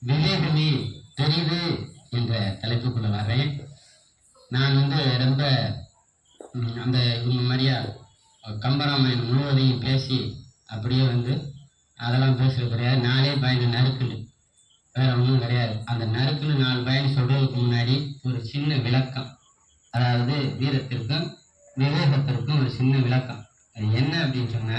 விவேகமே பெரிது என்ற தலைப்புக்குள்ள வர்றேன் நான் வந்து ரொம்ப ம், அந்த இவங்க மாதிரியா கம்பராமாயணம் முழுவதையும் பேசி அப்படியே வந்து அதெல்லாம் பேசுறது கிடையாது நாலே பயன் நறுக்குது வேற ஒன்றும் கிடையாது அந்த நறுக்குன்னு நாலு பயன் சொல்றதுக்கு முன்னாடி ஒரு சின்ன விளக்கம் அதாவது வீரத்திற்கும் விவேகத்திற்கும் ஒரு சின்ன விளக்கம் அது என்ன அப்படின்னு சொன்னா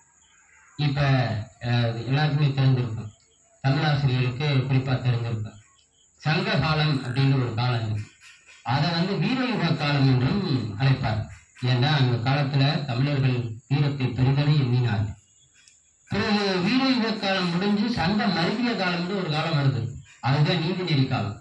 இப்ப அஹ், எல்லாருக்குமே தெரிஞ்சிருக்கும் தமிழாசிரியர்களுக்கு குறிப்பா தெரிஞ்சிருக்கும் சங்க காலம் அப்படின்னு ஒரு காலம் இருக்கு அதை வந்து வீரயுக காலம் என்றும் அழைப்பார் ஏன்னா அந்த காலத்துல தமிழர்கள் வீரத்தை பெரிதனை எண்ணினார்கள் பிறகு வீரயுக காலம் முடிஞ்சு சங்க மருவிய காலம்னு ஒரு காலம் வருது அதுதான் நீதிநெறி காலம்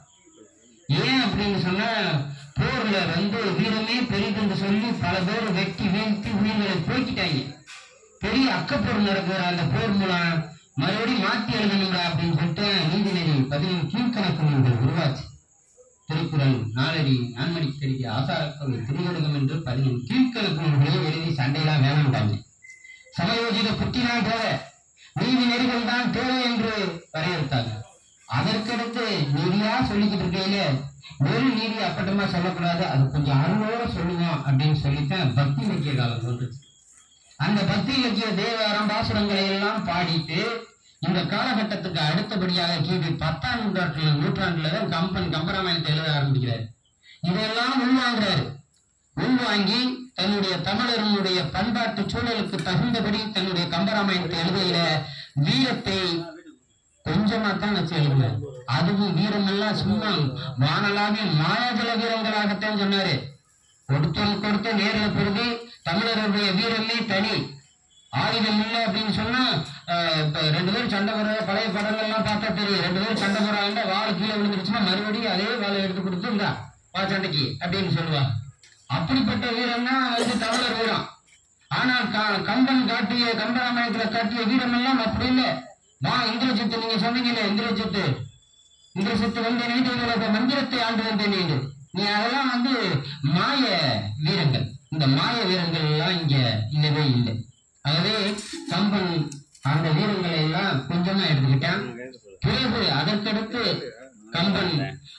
ஏன் அப்படின்னு சொன்னா போர்ல வந்து வீரமே பெரிதுன்னு சொல்லி பல பேர் வெட்டி வீழ்த்தி உயிர்களை போக்கிட்டாங்க பெரிய அக்கப்போர் நடக்கிற அந்த போர் மூலம் மறுபடியும் மாத்தி எழுதணுங்களா அப்படின்னு சொல்லிட்டு நீதிநெறி பதினேழு கீழ்கணக்கு நூல்கள் உருவாச்சு திருக்குறள் நாலடி நான்மணி தெரிவிய ஆசாரக்கவை திருவடுகம் என்று பதினேழு கீழ்கணக்கு நூல்களை எழுதி சண்டையெல்லாம் வேணாம்ட்டாங்க சமயோஜித புத்திதான் தேவை நீதி நெறிகள் தான் தேவை என்று வரையறுத்தாங்க அதற்கடுத்து நீதியா சொல்லிக்கிட்டு இருக்கையில வெறும் நீதி அப்பட்டமா சொல்லக்கூடாது அது கொஞ்சம் அருளோட சொல்லுவோம் அப்படின்னு சொல்லித்தான் பக்தி இலக்கிய காலம் தோன்றுச்சு அந்த பக்தி இலக்கிய தேவாரம் பாசுரங்களை எல்லாம் பாடிட்டு இந்த காலகட்டத்துக்கு அடுத்தபடியாக கிபி பத்தாம் நூற்றாண்டுல நூற்றாண்டுல தான் கம்பன் கம்பராமாயணத்தை எழுத ஆரம்பிக்கிறார் இதெல்லாம் உள்வாங்குறாரு உள்வாங்கி தன்னுடைய தமிழர்களுடைய பண்பாட்டு சூழலுக்கு தகுந்தபடி தன்னுடைய கம்பராமாயணத்தை எழுதையில வீரத்தை கொஞ்சமா தான் வச்சு எழுதினார் அதுவும் வீரம் எல்லாம் சும்மா வானலாவிய மாயாஜல வீரங்களாகத்தான் சொன்னாரு கொடுத்தல் கொடுத்த நேரில் பொழுது தமிழர்களுடைய வீரமே தனி ஆயுதம் இல்லை அப்படின்னு சொன்னா ஆஹ், இப்ப ரெண்டு பேரும் சண்டை போடுற பழைய படங்கள்லாம் பார்த்தா தெரியும் ரெண்டு பேரும் சண்டை போடுறாங்க வாள் கீழே விழுந்துருச்சுன்னா மறுபடியும் அதே வாளை எடுத்து கொடுத்து இந்தா வா சண்டைக்கு அப்படின்னு சொல்லுவா அப்படிப்பட்ட வீரம் தான் வந்து தமிழர் வீரம் ஆனால் க- கம்பன் காட்டிய கம்பராமாயணத்துல காட்டிய வீரம் எல்லாம் அப்படி இல்லை வா இந்திரஜித்து நீங்க சொன்னீங்கல்ல இந்திரஜித்து இந்திரஜித்து வந்து நீதிகளோட மந்திரத்தை ஆண்டு வந்தேன் நீங்க நீ அதெல்லாம் வந்து மாய வீரங்கள் இந்த மாய வீரங்கள் எல்லாம் இங்க இல்லவே இல்லை ஆகவே கம்பன் அந்த வீரங்களை எல்லாம் கொஞ்சமா எடுத்துக்கிட்டான் பிறகு அதற்கடுத்து கம்பன்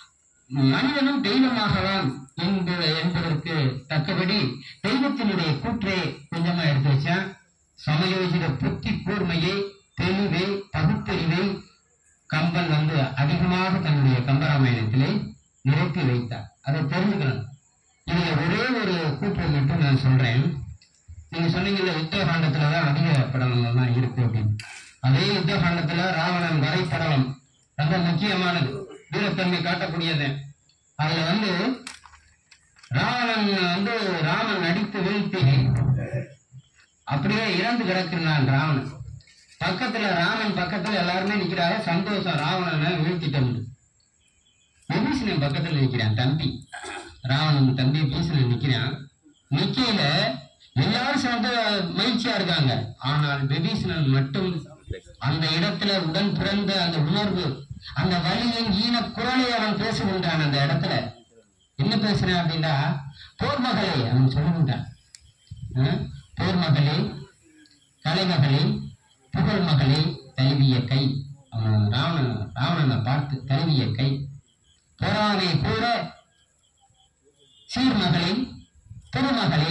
மனிதனும் தெய்வமாகலாம் என்ப என்பதற்கு தக்கபடி தெய்வத்தினுடைய கூற்றை கொஞ்சமா எடுத்து வச்சான் சமயோஜித புத்தி கூர்மையை தெளிவை பகுத்தறிவை கம்பன் வந்து அதிகமாக தன்னுடைய கம்பராமாயணத்திலே நிரப்பி வைத்தார் அதை தெரிஞ்சுக்கணும் இதுல ஒரே ஒரு கூற்றை மட்டும் நான் சொல்றேன் நீங்க சொன்னீங்கல்ல யுத்தகாண்டத்துல தான் அதிக படங்கள்லாம் இருக்கு அப்படின்னு அதே யுத்தகாண்டத்துல ராவணன் வரைபடலம் ரொம்ப முக்கியமானது வீரத்தன்மை காட்டக்கூடியது அதுல வந்து ராவணன் வந்து ராமன் அடித்து வீழ்த்தி அப்படியே இறந்து கிடக்கிறான் ராவணன் பக்கத்துல ராமன் பக்கத்துல எல்லாருமே நிக்கிறாங்க சந்தோஷம் ராவணனை வீழ்த்திட்டோம் விபீஷணன் பக்கத்துல நிக்கிறான் தம்பி ராவணன் தம்பி பீஷணன் நிக்கிறான் நிக்கையில எல்லாரும் சேர்ந்து மகிழ்ச்சியா இருக்காங்க ஆனால் விபீஷணன் மட்டும் அந்த இடத்துல உடன் பிறந்த அந்த உணர்வு அந்த வலியின் ஈன குரலை அவன் பேசுகின்றான் அந்த இடத்துல என்ன பேசுறான் அப்படின்னா போர் மகளே அவன் சொல்லுகின்றான் ஆ? போர் மகளே கலைமகளே புகழ் மகளே தழுவிய கை அவன் ராவணன் ராவணனை பார்த்து தழுவிய கை பொறாமை கூற சீர்மகளே திருமகளே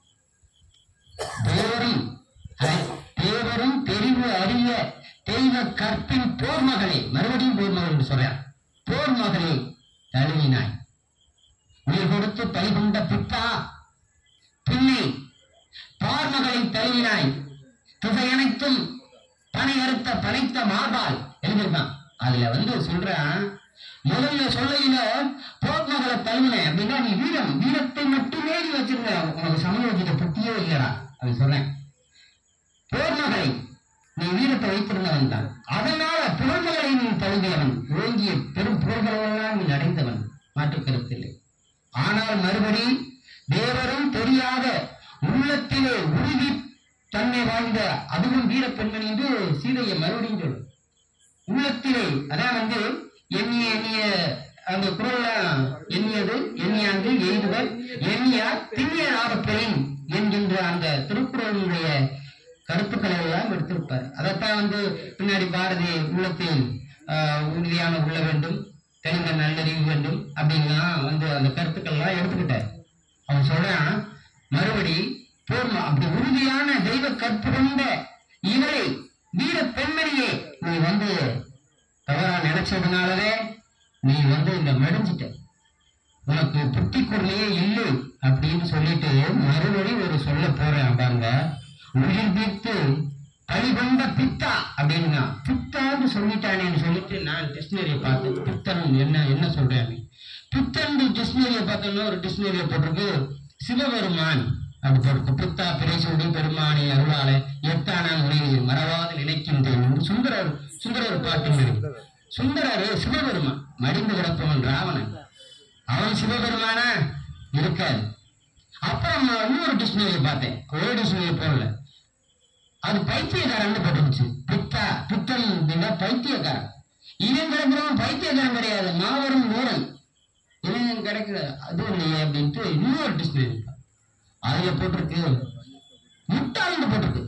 தேவரும் அ- தேவரும் தெரிவு அறிய தெய்வ கற்பின் போர் மகளே மறுபடியும் போர் மகள் என்று சொல்றார் போர் மகளே தழுவினாய் உயிர் கொடுத்து பலி கொண்ட பித்தா பின்னே பார் மகளை தழுவினாய் திசையனைத்தும் பனை அறுத்த பனைத்த மார்பால் எழுதியிருக்கான் அதுல வந்து சொல்றான் முதல்ல சொல்லையில போர் மகளை தழுவினேன் அப்படின்னா நீ வீரம் வீரத்தை மட்டுமே நீ வச்சிருந்த உனக்கு சமயோஜித புத்தியே இல்லடா அது சொன்னேன் போர் மகளை நீ வீரத்தை வைத்திருந்தவன் தான் அதனால புகழ்மகளை நீ தழுவியவன் ஓங்கிய பெரும் புகழ்களெல்லாம் நீ அடைந்தவன் மாற்று கருத்தில்லை ஆனால் மறுபடி தேவரும் தெரியாத உள்ளத்திலே உறுதி தன்மை வாழ்ந்த அதுவும் வீர பெண்மணி என்று சீதையை மறுபடியும் சொல்லு உள்ளத்திலே அதான் வந்து எண்ணிய எண்ணிய அந்த குரல்ல எண்ணியது எண்ணியாண்டு எய்துவர் எண்ணியார் திண்ணிய ஆகப்பெறின் என்கின்ற அந்த திருக்குறளுடைய கருத்துக்களை எல்லாம் எடுத்திருப்பார் அதைத்தான் வந்து பின்னாடி பாரதி உள்ளத்தில் ஆஹ், உறுதியான உள்ள வேண்டும் தெளிந்த நல்லறிவு வேண்டும் அப்படின்லாம் வந்து அந்த கருத்துக்கள்லாம் எடுத்துக்கிட்டார் அவன் சொல்றான் மறுபடி போர்மா அப்படி உறுதியான தெய்வ கற்பு கொண்ட இவரை வீர பெண்மணியே நீ வந்து தவறா நினைச்சதுனாலவே நீ வந்து இந்த மடிஞ்சிட்ட உனக்கு புத்தி குரலையே இல்லை அப்படின்னு சொல்லிட்டு மறுபடி ஒரு சொல்ல போறேன் பாருங்க உயிர் தீர்த்து பழிகொண்ட பித்தா அப்படின்னா பித்தான்னு சொல்லிட்டானேன்னு சொல்லிட்டு நான் டிக்ஷனரியை பார்த்தேன் பித்தன் என்ன என்ன சொல்றேன் பித்தன் டிக்ஷனரியை பார்த்தோம்னா ஒரு டிக்ஷனரியை போட்டிருக்கு சிவபெருமான் அப்படி போட்டிருக்கு பித்தா பிரைசூடி பெருமானி அருளால எத்தானான் உலகில் மறவாது நினைக்கின்றேன் சுந்தரர் சுந்தரர் பாட்டு சுந்தரர் சிவபெருமான் மடிந்து கிடப்பவன் ராவணன் அவன் சிவபெருமானா இருக்காது அப்புறம் நான் இன்னொரு டிக்ஷனரி பார்த்தேன் ஒரு டிக்ஷனரி போடல அது பைத்தியக்காரன் போட்டுருச்சு பித்தா பித்தன் அப்படின்னா பைத்தியக்காரன் இவன் கிடைக்கிறவன் பைத்தியக்காரன் கிடையாது மாபெரும் வீரன் இவன் கிடைக்கிற அது இல்லையே அப்படின்ட்டு இன்னொரு டிக்ஷனரி அதுல போட்டிருக்கு முட்டாள்னு போட்டிருக்கு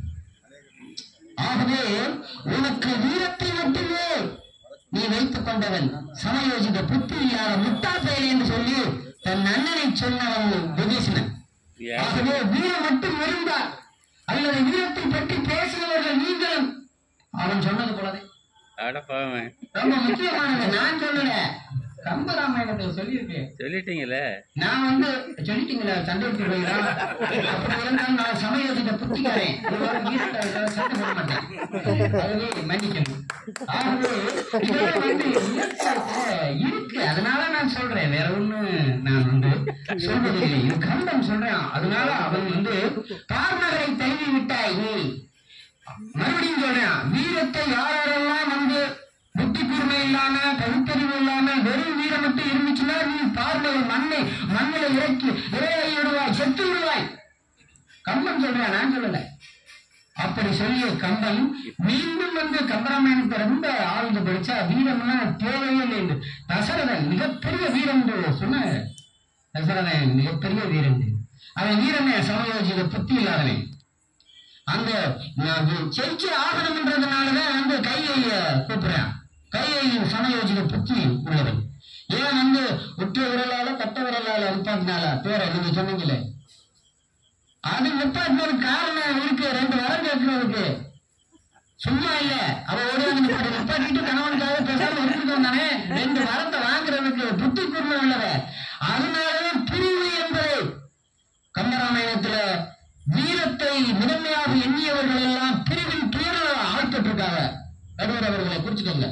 ஆகவே உனக்கு வீரத்தை மட்டுமே நீ வைத்துக் கொண்டவன் சமயோஜித புத்தி இல்லாத முட்டா செயல் என்று சொல்லி தன் அண்ணனை சொன்னவன் விபீஷணன் ஆகவே வீரம் மட்டும் இருந்தார் அல்லது வீரத்தை பற்றி பேசினவர்கள் நீங்களும் அவன் சொன்னது போலவே அட பாவமே ரொம்ப முக்கியமானது நான் சொல்லல கம்பராமாயணத்துல சொல்லியிருக்கேன் சொல்லிட்டீங்களே நான் வந்து சொல்லிட்டீங்களா சண்டை விட்டு போயிடா அப்படி இருந்தாலும் நான் சமயோஜித புத்திக்காரன் இதோட வீரத்தை ஏதாவது சண்டை போட மாட்டேன் அதுவே மன்னிக்கணும் ஆகவே இதெல்லாம் வந்து இயற்கையில இருக்கு அதனால நான் சொல்றேன் வேற ஒண்ணு நான் வந்து சொல்வதில்லை இது கண்டம் சொல்றேன் அதனால அவன் வந்து பார்நகரை தழுவி விட்டாய் நீ மறுபடியும் சொல்றேன் வீரத்தை யாரெல்லாம் வந்து புத்தி கூர்மை இல்லாம பகுத்தறிவு இல்லாம வெறும் வீரம் மட்டும் இருந்துச்சுன்னா நீ பார்வை மண்ணை மண்ணில இறக்கி இறையாகி விடுவாய் செத்து விடுவாய் கம்பன் சொல்றேன் நான் சொல்லல அப்படி சொல்லிய கம்பன் மீண்டும் வந்து கம்பராமாயணத்தை ரொம்ப ஆழ்ந்து படிச்சா வீரம்லாம் தேவையே இல்லை என்று தசரதன் மிகப்பெரிய வீரன் என்று சொன்ன தசரதன் மிகப்பெரிய வீரன் அவன் வீரனே சமயோஜித புத்தி இல்லாதவன் அந்த நான் செஞ்சு ஆகணும்ன்றதுனாலதான் வந்து கையை கூப்பிடுறேன் கையை சமயோஜித புத்தி உள்ளவன் ஏன் வந்து உற்ற விரலால கட்ட விரலால நிப்பாட்டினால பேரை நீங்க சொன்னீங்களே அது நிப்பாட்டினது காரணம் இருக்கு ரெண்டு வரம் கேட்கறதுக்கு சும்மா இல்ல அவ ஓடி வந்து நிப்பாட்டி நிப்பாட்டிட்டு கணவனுக்காக பேசாம இருந்துட்டு வந்தானே ரெண்டு வரத்தை வாங்குறதுக்கு புத்தி கூர்மை உள்ளவ அதனாலதான் பிரிவு என்பதை கம்பராமாயணத்துல வீரத்தை முதன்மையாக எண்ணியவர்கள் எல்லாம் பிரிவின் துயரில் ஆழ்த்தப்பட்டிருக்காங்க நடுவர் அவர்களை குறிச்சுக்கோங்க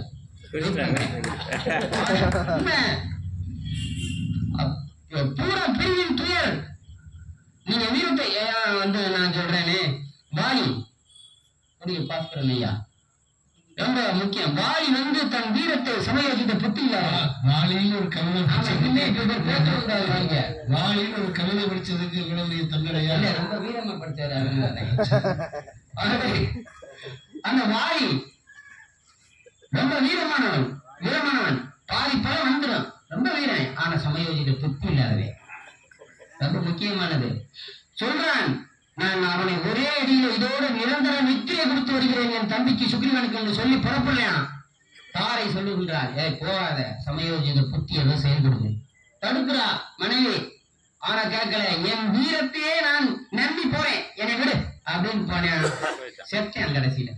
உண்மை. அப்~ பூரா பிரிவின் துயர் நீங்க வீரத்தை ஏன் வந்து நான் சொல்றேனே வாலி நீங்க பாஸ்கரன் ஐயா ரொம்ப முக்கியம் வாலி வந்து தன் வீரத்தை சமயோஜித்த புத்தி இல்லாத வாலியில் ஒரு கவிதை வாலிங்க வாலியில் ஒரு கவிதை படிச்சதுக்கு இவ்வளவு பெரிய தண்டனையா இல்ல, ரொம்ப வீரமா படிச்சாரு அதனால. ஆகவே, அந்த வாலி ரொம்ப வீரமானவன் வீரமானவன் பாதி பலம் வந்துடும் ரொம்ப வீரன் ஆனா சமயோஜித புத்தி இல்லாதவே ரொம்ப முக்கியமானது சொல்றான் நான் அவனை ஒரே அடியில் இதோடு நிரந்தர நித்திரை கொடுத்து வருகிறேன் என் தம்பிக்கு சுக்ரீவனுக்கு என்று சொல்லி புறப்படலையாம் தாரை சொல்லுகின்றார் ஏய் போகாத சமயோஜித புத்தி ஏதோ செயல்படுது தடுக்கிறா மனைவி ஆனா கேட்கல என் வீரத்தையே நான் நம்பி போறேன் என்னை விடு அப்படின்னு போனேன் செத்தேன் கடைசியில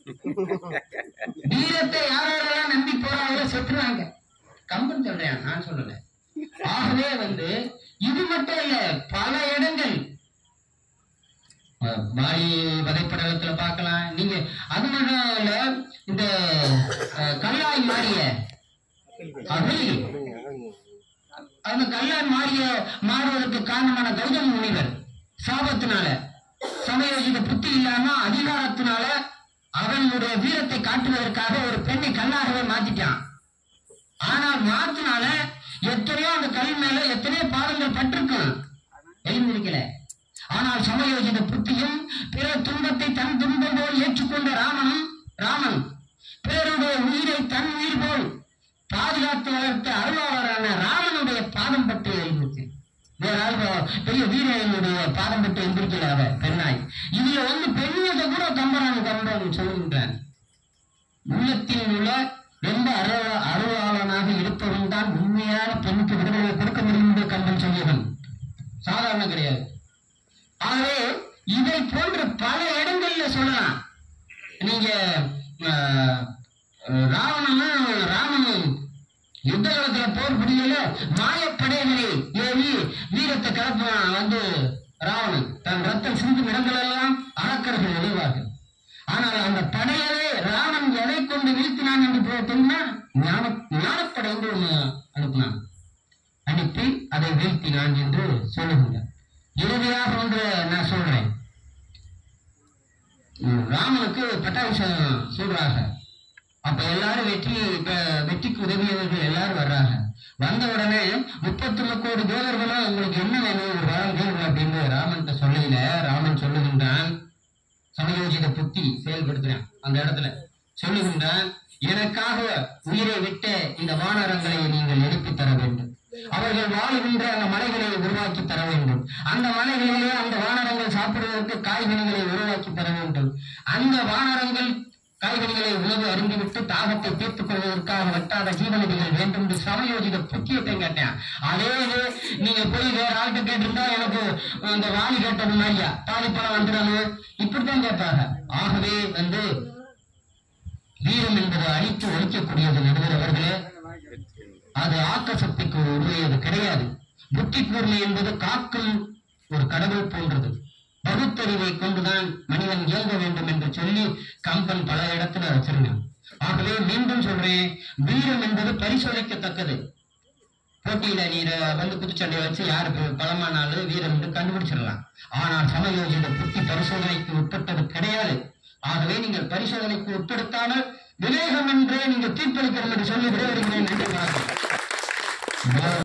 வீரத்தை யாரெல்லாம் நம்பி போறாங்களோ செத்துறாங்க கம்பன் சொல்றேன் நான் சொல்லல ஆகவே வந்து இது மட்டும் இல்ல பல இடங்கள் அஹ், வாலி வதைப்படலத்துல பார்க்கலாம் நீங்க அது மட்டும் இல்ல இந்த அஹ், கல்லாய் மாறிய அகலி அந்த கல்லாய் மாறிய மாறுவதற்கு காரணமான கௌதம முனிவர் சாபத்தினால சமயோஜித புத்தி இல்லாம அதிகாரத்தினால அவனுடைய வீரத்தை காட்டுவதற்காக ஒரு பெண்ணை கல்லாகவே மாத்திட்டான் ஆனால் மாத்தினால எத்தனையோ அந்த கல் மேல எத்தனையோ பாதங்கள் பட்டிருக்கும் எழுந்திருக்கல ஆனால் சமயோஜித புத்தியும் பிற துன்பத்தை தன் துன்பம் போல் ஏற்றுக்கொண்ட ராமனும் ராமன் பிறருடைய உயிரை தன் உயிர் போல் பாதுகாத்து வளர்த்த அருளாளரான ராமனுடைய பாதம் பட்டு எழுந்துச்சு வேற ஆள் பா- பெரிய வீரனுடைய பாதம் பட்டு எந்திரிக்கல அவ பெண்ணாய் இதுல வந்து பெண்ணியத்தை கூட கம்பரான் கம்பன் சொல்லுகின்றான் உள்ளத்தில் உள்ள ரொம்ப அருவ அருவாளனாக இருப்பவன் தான் உண்மையான பெண்ணுக்கு விடுதலை கொடுக்க முடியும் என்று கம்பன் சொல்லியவன் சாதாரண கிடையாது ஆகவே இதை போன்ற பல இடங்கள்ல சொல்லலாம் நீங்க ஆஹ், ஆஹ், ராவணனும் ராமனும் யுத்த காலத்துல போர் புரியல மாயப்படைகளை ஏவி வீரத்தை கலப்பான் வந்து ராவணன் தன் ரத்தம் சிந்தும் இடங்கள் எல்லாம் அரக்கர்கள் எழுவார்கள் ஆனால் அந்த படையவே ராமன் எதை கொண்டு வீழ்த்தினான் என்று பார்த்தோம்னா ஞான ஞானப்படை என்று ஒண்ணு அனுப்பினான் அனுப்பி அதை வீழ்த்தினான் என்று சொல்லுகின்றார் இறுதியாக ஒன்று நான் சொல்றேன் உம், ராமனுக்கு பட்டாபிஷேகம் சொல்றாங்க அப்ப எல்லாரும் வெற்றி இப்ப வெற்றிக்கு உதவியவர்கள் எல்லாரும் வர்றாங்க வந்த உடனே முப்பத்தி கோடி தேவர்களும் உங்களுக்கு என்ன வேணும் ஒரு வரம் கேளுங்க அப்படின்னு ராமன்கிட்ட சொல்லல ராமன் சொல்லுகின்றான் சமயோஜித புத்தி செயல்படுத்துறான் அந்த இடத்துல சொல்லுகின்றான் எனக்காக உயிரை விட்ட இந்த வானரங்களை நீங்கள் எழுப்பி தர வேண்டும் அவர்கள் வாழுகின்ற அந்த மலைகளை உருவாக்கி தர வேண்டும் அந்த மலைகளிலே அந்த வானரங்கள் சாப்பிடுவதற்கு காய்கனிகளை உருவாக்கி தர வேண்டும் அந்த வானரங்கள் காய்கனிகளை உணவு அருந்திவிட்டு தாகத்தை தீர்த்துக் கொள்வதற்காக வட்டாத ஜீவநதிகள் வேண்டும் என்று சமயோஜித புத்தியத்தை கேட்டேன் அதே இது நீங்க போய் வேற ஆள்கிட்ட கேட்டிருந்தா எனக்கு அந்த வாணி கேட்டது மாதிரியா தாலிப்பழம் வந்துடணும் இப்படித்தான் கேட்பாங்க ஆகவே வந்து வீரம் என்பது அழித்து ஒழிக்கக்கூடியது நடுவர் அவர்களே அது ஆக்க சக்திக்கு உரியது கிடையாது புத்தி கூர்மை என்பது காக்கும் ஒரு கடவுள் போன்றது பகுத்தறிவை கொண்டுதான் மனிதன் இயங்க வேண்டும் என்று சொல்லி கம்பன் பல இடத்துல வச்சிருந்தான் ஆகவே மீண்டும் சொல்றேன் வீரம் என்பது பரிசோதிக்கத்தக்கது போட்டியில நீர் வந்து குத்துச்சண்டை வச்சு யாரு பெ- பலமானாலும் வீரம் என்று கண்டுபிடிச்சிடலாம் ஆனால் சமயோஜித புத்தி பரிசோதனைக்கு உட்பட்டது கிடையாது ஆகவே நீங்கள் பரிசோதனைக்கு உட்படுத்தாமல் விவேகம் என்றே நீங்கள் தீர்ப்பளிக்கிறோம் என்று சொல்லி விடைபெறுகிறேன் நன்றி வணக்கம்